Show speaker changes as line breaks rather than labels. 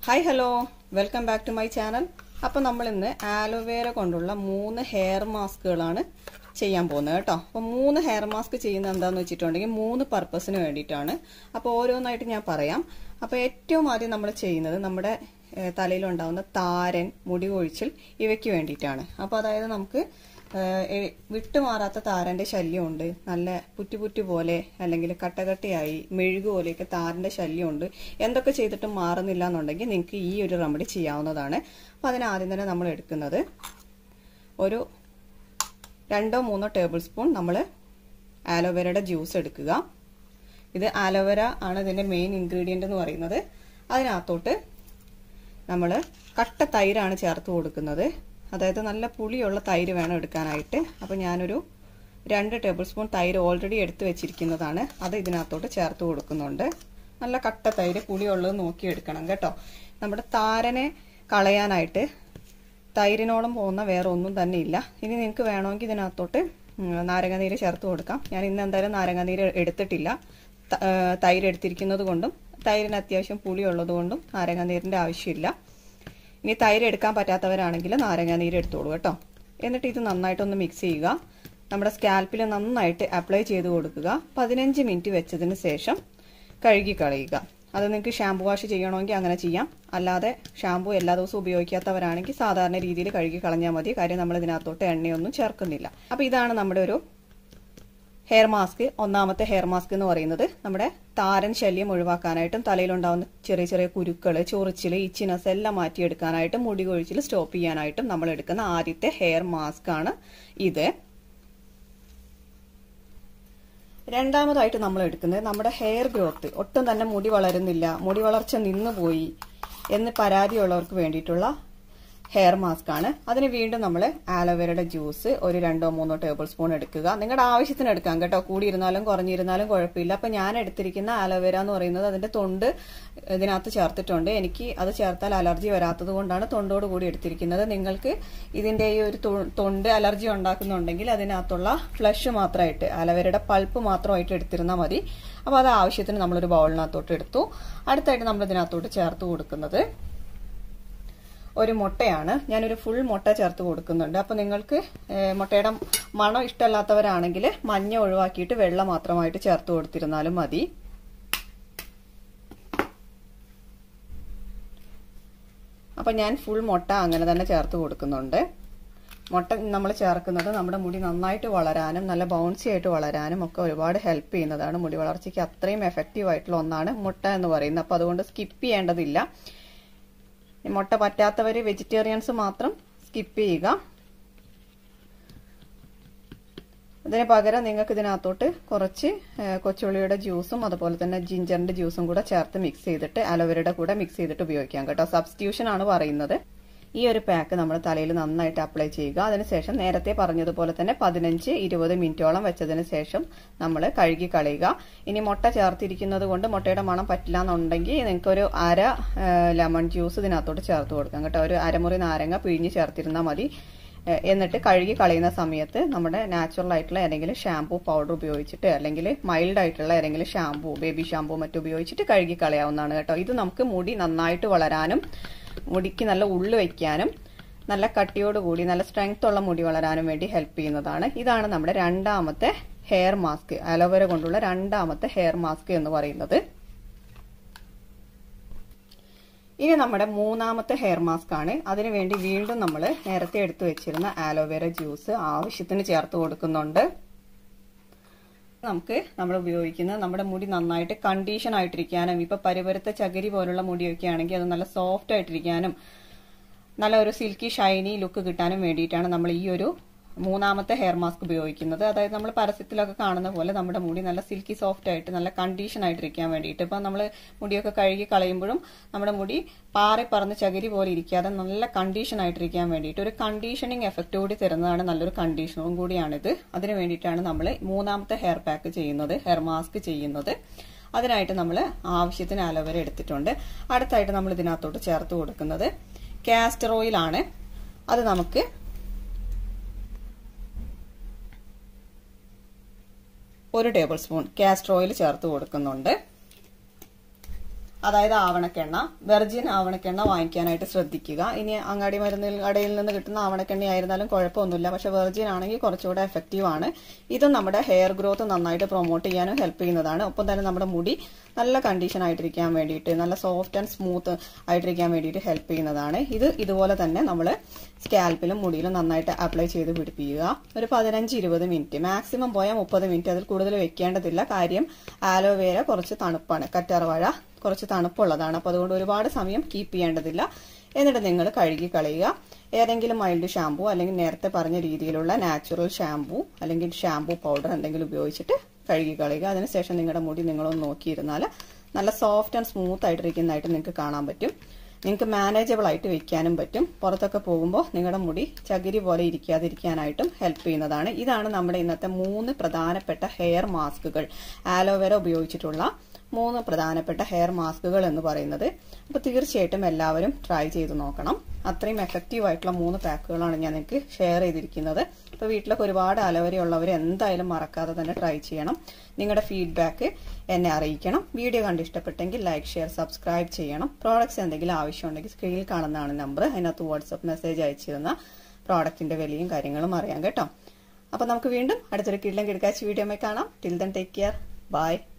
hi hello welcome back to my channel അപ്പോൾ നമ്മൾ ഇന്ന് ആലോവേര കൊണ്ടുള്ള മൂന്ന് ഹെയർ മാസ്കുകളാണ് ചെയ്യാൻ പോകുന്നത് കേട്ടോ അപ്പോൾ മൂന്ന് ഹെയർ മാസ്ക് ചെയ്യുന്നത് എന്താണെന്ന് വെച്ചിട്ടുണ്ടെങ്കിൽ മൂന്ന് പർപ്പസിന് വേണ്ടിയിട്ടാണ് അപ്പോൾ ഓരോന്നായിട്ട് ഞാൻ പറയാം അപ്പോൾ ഏറ്റവും ആദ്യം നമ്മൾ ചെയ്യുന്നത് നമ്മുടെ ഏഹ്, തലയിലുണ്ടാകുന്ന താരൻ മുടി കൊഴിച്ചിൽ ഇവയ്ക്ക് വേണ്ടിയിട്ടാണ് അപ്പോൾ അതായത് നമുക്ക് ഏഹ്, എ- വിട്ടുമാറാത്ത താരന്റെ ശല്യമുണ്ട് നല്ല പുറ്റുപുറ്റു പോലെ അല്ലെങ്കിൽ കട്ടകട്ടയായി മെഴുകു പോലെയൊക്കെ താരന്റെ ശല്യമുണ്ട് എന്തൊക്കെ ചെയ്തിട്ടും മാറുന്നില്ല എന്നുണ്ടെങ്കിൽ നിങ്ങൾക്ക് ഈ ഒരു റെമഡി ചെയ്യാവുന്നതാണ് അപ്പോൾ അതിന് ആദ്യം തന്നെ നമ്മൾ എടുക്കുന്നത് ഒരു രണ്ടോ മൂന്നോ ടേബിൾ സ്പൂൺ നമ്മൾ ആലോവേരയുടെ ജ്യൂസ് എടുക്കുക ഇത് ആലോവേര ആണ് ഇതിന്റെ മെയിൻ ഇൻഗ്രീഡിയന്റ് എന്ന് പറയുന്നത് അതിനകത്തോട്ട് നമ്മൾ കട്ട തൈരാണ് ചേർത്ത് കൊടുക്കുന്നത് അതായത് നല്ല പുളിയുള്ള തൈര് വേണം എടുക്കാനായിട്ട് അപ്പോൾ ഞാനൊരു രണ്ട് ടേബിൾ സ്പൂൺ തൈര് ഓൾറെഡി എടുത്ത് വെച്ചിരിക്കുന്നതാണ് അത് ഇതിനകത്തോട്ട് ചേർത്ത് കൊടുക്കുന്നുണ്ട് നല്ല കട്ട തൈര് പുളിയുള്ളത് നോക്കി എടുക്കണം കേട്ടോ നമ്മുടെ താരനെ കളയാനായിട്ട് തൈരിനോളം പോകുന്ന വേറെ ഒന്നും തന്നെ ഇല്ല ഇനി നിങ്ങൾക്ക് വേണമെങ്കിൽ ഇതിനകത്തോട്ട് ഉം, നാരങ്ങാനീര് ചേർത്ത് കൊടുക്കാം ഞാൻ ഇന്ന് എന്തായാലും നാരങ്ങാനീര് എടുത്തിട്ടില്ല ത- ഏ, തൈര് എടുത്തിരിക്കുന്നത് കൊണ്ടും തൈരിന് അത്യാവശ്യം പുളിയുള്ളത് കൊണ്ടും നാരങ്ങാനീരിൻ്റെ ആവശ്യമില്ല ഇനി തൈര് എടുക്കാൻ പറ്റാത്തവരാണെങ്കിൽ നാരങ്ങാനീര് എടുത്തോളൂ കേട്ടോ എന്നിട്ട് ഇത് നന്നായിട്ടൊന്ന് മിക്സ് ചെയ്യുക നമ്മുടെ സ്കാൽപ്പിൽ നന്നായിട്ട് അപ്ലൈ ചെയ്ത് കൊടുക്കുക പതിനഞ്ച് മിനിറ്റ് വെച്ചതിന് ശേഷം കഴുകി കളയുക അത് നിങ്ങൾക്ക് ഷാമ്പു വാഷ് ചെയ്യണമെങ്കിൽ അങ്ങനെ ചെയ്യാം അല്ലാതെ ഷാമ്പു എല്ലാ ദിവസവും ഉപയോഗിക്കാത്തവരാണെങ്കിൽ സാധാരണ രീതിയിൽ കഴുകി കളഞ്ഞാൽ മതി കാര്യം നമ്മൾ ഇതിനകത്തോട്ട് എണ്ണയൊന്നും ചേർക്കുന്നില്ല അപ്പോൾ ഇതാണ് നമ്മുടെ ഒരു ഹെയർ മാസ്ക് ഒന്നാമത്തെ ഹെയർ മാസ്ക് എന്ന് പറയുന്നത് നമ്മുടെ താരൻ ശല്യം ഒഴിവാക്കാനായിട്ടും തലയിലുണ്ടാവുന്ന ചെറിയ ചെറിയ കുരുക്കൾ ചൊറിച്ചിൽ ഇച്ചിനസ് എല്ലാം മാറ്റിയെടുക്കാനായിട്ടും മുടി കൊഴിച്ചിൽ സ്റ്റോപ്പ് ചെയ്യാനായിട്ടും നമ്മൾ എടുക്കുന്ന ആദ്യത്തെ ഹെയർ മാസ്ക് ആണ് ഇത് രണ്ടാമതായിട്ട് നമ്മൾ എടുക്കുന്നത് നമ്മുടെ ഹെയർ ഗ്രോത്ത് ഒട്ടും തന്നെ മുടി വളരുന്നില്ല മുടി വളർച്ച നിന്നുപോയി എന്ന് പരാതിയുള്ളവർക്ക് വേണ്ടിയിട്ടുള്ള ഹെയർ മാസ്ക് ആണ് അതിന് വീണ്ടും നമ്മൾ ആലോവേരയുടെ ജ്യൂസ് ഒരു രണ്ടോ മൂന്നോ ടേബിൾ സ്പൂൺ എടുക്കുക നിങ്ങളുടെ ആവശ്യത്തിന് എടുക്കാം കേട്ടോ കൂടിയിരുന്നാലും കുറഞ്ഞിരുന്നാലും കുഴപ്പമില്ല അപ്പൊ ഞാൻ എടുത്തിരിക്കുന്ന ആലോവേര എന്ന് പറയുന്നത് അതിന്റെ തൊണ്ട് ഇതിനകത്ത് ചേർത്തിട്ടുണ്ട് എനിക്ക് അത് ചേർത്താൽ അലർജി വരാത്തത് കൊണ്ടാണ് തൊണ്ടോട് കൂടി എടുത്തിരിക്കുന്നത് നിങ്ങൾക്ക് ഇതിന്റെ ഈ ഒരു തൊ- തൊണ്ട് അലർജി ഉണ്ടാക്കുന്നുണ്ടെങ്കിൽ അതിനകത്തുള്ള ഫ്ലഷ് മാത്രമായിട്ട് അലവേരയുടെ പൾപ്പ് മാത്രമായിട്ട് എടുത്തിരുന്നാൽ മതി അപ്പോൾ അത് ആവശ്യത്തിന് നമ്മളൊരു ബൗളിനകത്തോട്ട് എടുത്തു അടുത്തായിട്ട് നമ്മൾ ഇതിനകത്തോട്ട് ചേർത്ത് കൊടുക്കുന്നത് ഒരു മുട്ടയാണ് ഞാനൊരു ഫുൾ മുട്ട ചേർത്ത് കൊടുക്കുന്നുണ്ട് അപ്പോൾ നിങ്ങൾക്ക് ഏഹ്, മുട്ടയുടെ മണം ഇഷ്ടമല്ലാത്തവരാണെങ്കിൽ മഞ്ഞ ഒഴിവാക്കിയിട്ട് വെള്ള മാത്രമായിട്ട് ചേർത്ത് കൊടുത്തിരുന്നാലും മതി അപ്പം ഞാൻ ഫുൾ മുട്ട അങ്ങനെ തന്നെ ചേർത്ത് കൊടുക്കുന്നുണ്ട് മുട്ട നമ്മൾ ചേർക്കുന്നത് നമ്മുടെ മുടി നന്നായിട്ട് വളരാനും നല്ല ബൗൺസി ആയിട്ട് വളരാനും ഒക്കെ ഒരുപാട് ഹെൽപ്പ് ചെയ്യുന്നതാണ് മുടി വളർച്ചയ്ക്ക് അത്രയും എഫക്റ്റീവ് ആയിട്ടുള്ള ഒന്നാണ് മുട്ട എന്ന് പറയുന്നത് അപ്പോൾ അതുകൊണ്ട് സ്കിപ്പ് ചെയ്യേണ്ടതില്ല ഈ മുട്ട പറ്റാത്തവർ വെജിറ്റേറിയൻസ് മാത്രം സ്കിപ്പ് ചെയ്യുക ഇതിന് പകരം നിങ്ങൾക്ക് ഇതിനകത്തോട്ട് കുറച്ച് ഏഹ്, കൊച്ചുള്ളിയുടെ ജ്യൂസും അതുപോലെ തന്നെ ജിഞ്ചറിന്റെ ജ്യൂസും കൂടെ ചേർത്ത് മിക്സ് ചെയ്തിട്ട് അലോവേരയുടെ കൂടെ മിക്സ് ചെയ്തിട്ട് ഉപയോഗിക്കാം കേട്ടോ സബ്സ്റ്റിറ്റ്യൂഷൻ ആണ് പറയുന്നത് ഈ ഒരു പാക്ക് നമ്മൾ തലയിൽ നന്നായിട്ട് അപ്ലൈ ചെയ്യുക അതിനുശേഷം നേരത്തെ പറഞ്ഞതുപോലെ തന്നെ പതിനഞ്ച് ഇരുപത് മിനിറ്റോളം വെച്ചതിന് ശേഷം നമ്മൾ കഴുകി കളയുക ഇനി മുട്ട ചേർത്തിരിക്കുന്നത് കൊണ്ട് മുട്ടയുടെ മണം പറ്റില്ല എന്നുണ്ടെങ്കിൽ നിങ്ങൾക്ക് ഒരു അര ലെമൺ ജ്യൂസ് ഇതിനകത്തോട്ട് ചേർത്ത് കൊടുക്കാം കേട്ടോ ഒരു അരമുറി നാരങ്ങ പിഴിഞ്ഞ് ചേർത്തിരുന്നാൽ മതി ഏഹ് എന്നിട്ട് കഴുകി കളയുന്ന സമയത്ത് നമ്മുടെ നാച്ചുറൽ ആയിട്ടുള്ള ഏതെങ്കിലും ഷാമ്പൂ പൗഡർ ഉപയോഗിച്ചിട്ട് അല്ലെങ്കിൽ മൈൽഡ് ആയിട്ടുള്ള ഏതെങ്കിലും ഷാമ്പൂ ബേബി ഷാമ്പൂ മറ്റും ഉപയോഗിച്ചിട്ട് കഴുകി കളയാവുന്നതാണ് കേട്ടോ ഇത് നമുക്ക് മുടി നന്നായിട്ട് വളരാനും മുടിക്ക് നല്ല ഉള്ളു വയ്ക്കാനും നല്ല കട്ടിയോട് കൂടി നല്ല സ്ട്രെങ്ത് ഉള്ള മുടി വളരാനും വേണ്ടി ഹെൽപ്പ് ചെയ്യുന്നതാണ് ഇതാണ് നമ്മുടെ രണ്ടാമത്തെ ഹെയർ മാസ്ക് അലോവേര കൊണ്ടുള്ള രണ്ടാമത്തെ ഹെയർ മാസ്ക് എന്ന് പറയുന്നത് ഇനി നമ്മുടെ മൂന്നാമത്തെ ഹെയർ മാസ്ക് ആണ് അതിനുവേണ്ടി വീണ്ടും നമ്മൾ നേരത്തെ എടുത്തു വെച്ചിരുന്ന ആലോവേര ജ്യൂസ് ആവശ്യത്തിന് ചേർത്ത് കൊടുക്കുന്നുണ്ട് നമുക്ക് നമ്മൾ ഉപയോഗിക്കുന്ന നമ്മുടെ മുടി നന്നായിട്ട് കണ്ടീഷൻ ആയിട്ടിരിക്കാനും ഇപ്പൊ പരിപരുത്ത ചകിരി പോലുള്ള മുടിയൊക്കെ ആണെങ്കിൽ അത് നല്ല സോഫ്റ്റ് ആയിട്ടിരിക്കാനും നല്ല ഒരു സിൽക്കി ഷൈനി ലുക്ക് കിട്ടാനും വേണ്ടിയിട്ടാണ് നമ്മൾ ഈ ഒരു മൂന്നാമത്തെ ഹെയർ മാസ്ക് ഉപയോഗിക്കുന്നത് അതായത് നമ്മൾ പരസ്യത്തിലൊക്കെ കാണുന്ന പോലെ നമ്മുടെ മുടി നല്ല സിൽക്കി സോഫ്റ്റ് ആയിട്ട് നല്ല കണ്ടീഷൻ ആയിട്ടിരിക്കാൻ വേണ്ടിയിട്ട് ഇപ്പം നമ്മൾ മുടിയൊക്കെ കഴുകി കളയുമ്പോഴും നമ്മുടെ മുടി പാറി പറന്ന് ചകിരി പോലെ ഇരിക്കാതെ നല്ല കണ്ടീഷൻ ആയിട്ടിരിക്കാൻ വേണ്ടിയിട്ട് ഒരു കണ്ടീഷനിങ് എഫക്റ്റ് കൂടി തരുന്നതാണ് നല്ലൊരു കണ്ടീഷണറും കൂടിയാണിത് അതിന് വേണ്ടിയിട്ടാണ് നമ്മൾ മൂന്നാമത്തെ ഹെയർ പാക്ക് ചെയ്യുന്നത് ഹെയർ മാസ്ക് ചെയ്യുന്നത് അതിനായിട്ട് നമ്മൾ ആവശ്യത്തിന് അലോവേര എടുത്തിട്ടുണ്ട് അടുത്തായിട്ട് നമ്മൾ ഇതിനകത്തോട്ട് ചേർത്ത് കൊടുക്കുന്നത് കാസ്റ്റർ ഓയിൽ ആണ് അത് നമുക്ക് ഒരു ടേബിൾ സ്പൂൺ കാസ്റ്റർ ഓയിൽ ചേർത്ത് കൊടുക്കുന്നുണ്ട് അതായത് ആവണക്കെണ്ണ വെർജിൻ ആവണക്കെണ്ണ വാങ്ങിക്കാനായിട്ട് ശ്രദ്ധിക്കുക ഇനി അങ്ങാടി മരുന്ന് കടയിൽ നിന്ന് കിട്ടുന്ന ആവണക്കെണ്ണ ആയിരുന്നാലും കുഴപ്പമൊന്നുമില്ല പക്ഷെ വെർജിൻ ആണെങ്കിൽ കുറച്ചുകൂടെ എഫക്റ്റീവ് ആണ് ഇതും നമ്മുടെ ഹെയർ ഗ്രോത്ത് നന്നായിട്ട് പ്രൊമോട്ട് ചെയ്യാനും ഹെൽപ്പ് ചെയ്യുന്നതാണ് ഒപ്പം തന്നെ നമ്മുടെ മുടി നല്ല കണ്ടീഷൻ ആയിട്ടിരിക്കാൻ വേണ്ടിയിട്ട് നല്ല സോഫ്റ്റ് ആൻഡ് സ്മൂത്ത് ആയിട്ടിരിക്കാൻ വേണ്ടിയിട്ട് ഹെൽപ്പ് ചെയ്യുന്നതാണ് ഇത് ഇതുപോലെ തന്നെ നമ്മൾ സ്കാൽപ്പിലും മുടിയിലും നന്നായിട്ട് അപ്ലൈ ചെയ്ത് പിടിപ്പിക്കുക ഒരു പതിനഞ്ച് ഇരുപത് മിനിറ്റ് മാക്സിമം പോയാൽ മുപ്പത് മിനിറ്റ് അതിൽ കൂടുതൽ വെക്കേണ്ടതില്ല കാര്യം ആലോവേര കുറച്ച് തണുപ്പാണ് കറ്റാർവാഴ കുറച്ച് തണുപ്പുള്ളതാണ് അപ്പോൾ അതുകൊണ്ട് ഒരുപാട് സമയം കീപ്പ് ചെയ്യേണ്ടതില്ല എന്നിട്ട് നിങ്ങൾ കഴുകി കളയുക ഏതെങ്കിലും മൈൽഡ് ഷാമ്പു അല്ലെങ്കിൽ നേരത്തെ പറഞ്ഞ രീതിയിലുള്ള നാച്ചുറൽ ഷാമ്പു അല്ലെങ്കിൽ ഷാമ്പു പൗഡർ എന്തെങ്കിലും ഉപയോഗിച്ചിട്ട് കഴുകി കളയുക അതിനുശേഷം നിങ്ങളുടെ മുടി നിങ്ങളൊന്ന് നോക്കിയിരുന്നാൽ നല്ല സോഫ്റ്റ് ആൻഡ് സ്മൂത്ത് ആയിട്ടിരിക്കുന്നതായിട്ട് നിങ്ങൾക്ക് കാണാൻ പറ്റും നിങ്ങൾക്ക് മാനേജബിൾ ആയിട്ട് വെക്കാനും പറ്റും പുറത്തൊക്കെ പോകുമ്പോൾ നിങ്ങളുടെ മുടി ചകിരി പോലെ ഇരിക്കാതിരിക്കാനായിട്ടും ഹെൽപ്പ് ചെയ്യുന്നതാണ് ഇതാണ് നമ്മുടെ ഇന്നത്തെ മൂന്ന് പ്രധാനപ്പെട്ട ഹെയർ മാസ്കുകൾ ആലോവേര ഉപയോഗിച്ചിട്ടുള്ള മൂന്ന് പ്രധാനപ്പെട്ട ഹെയർ മാസ്കുകൾ എന്ന് പറയുന്നത് അപ്പോൾ തീർച്ചയായിട്ടും എല്ലാവരും ട്രൈ ചെയ്ത് നോക്കണം അത്രയും എഫക്റ്റീവ് ആയിട്ടുള്ള മൂന്ന് പാക്കുകളാണ് ഞാൻ നിങ്ങൾക്ക് ഷെയർ ചെയ്തിരിക്കുന്നത് അപ്പോൾ വീട്ടിലൊക്കെ ഒരുപാട് അലവരി ഉള്ളവർ എന്തായാലും മറക്കാതെ തന്നെ ട്രൈ ചെയ്യണം നിങ്ങളുടെ ഫീഡ്ബാക്ക് എന്നെ അറിയിക്കണം വീഡിയോ കണ്ട് ഇഷ്ടപ്പെട്ടെങ്കിൽ ലൈക്ക് ഷെയർ സബ്സ്ക്രൈബ് ചെയ്യണം പ്രോഡക്റ്റ്സ് എന്തെങ്കിലും ആവശ്യമുണ്ടെങ്കിൽ സ്ക്രീനിൽ കാണുന്നതാണ് നമ്പർ അതിനകത്ത് വാട്സപ്പ് മെസ്സേജ് അയച്ചിരുന്ന പ്രോഡക്റ്റിന്റെ വിലയും കാര്യങ്ങളും അറിയാം കേട്ടോ അപ്പോൾ നമുക്ക് വീണ്ടും അടുത്തൊരു കിള്ളം കിടക്കാച്ച് വീഡിയോ കാണാം till then take care by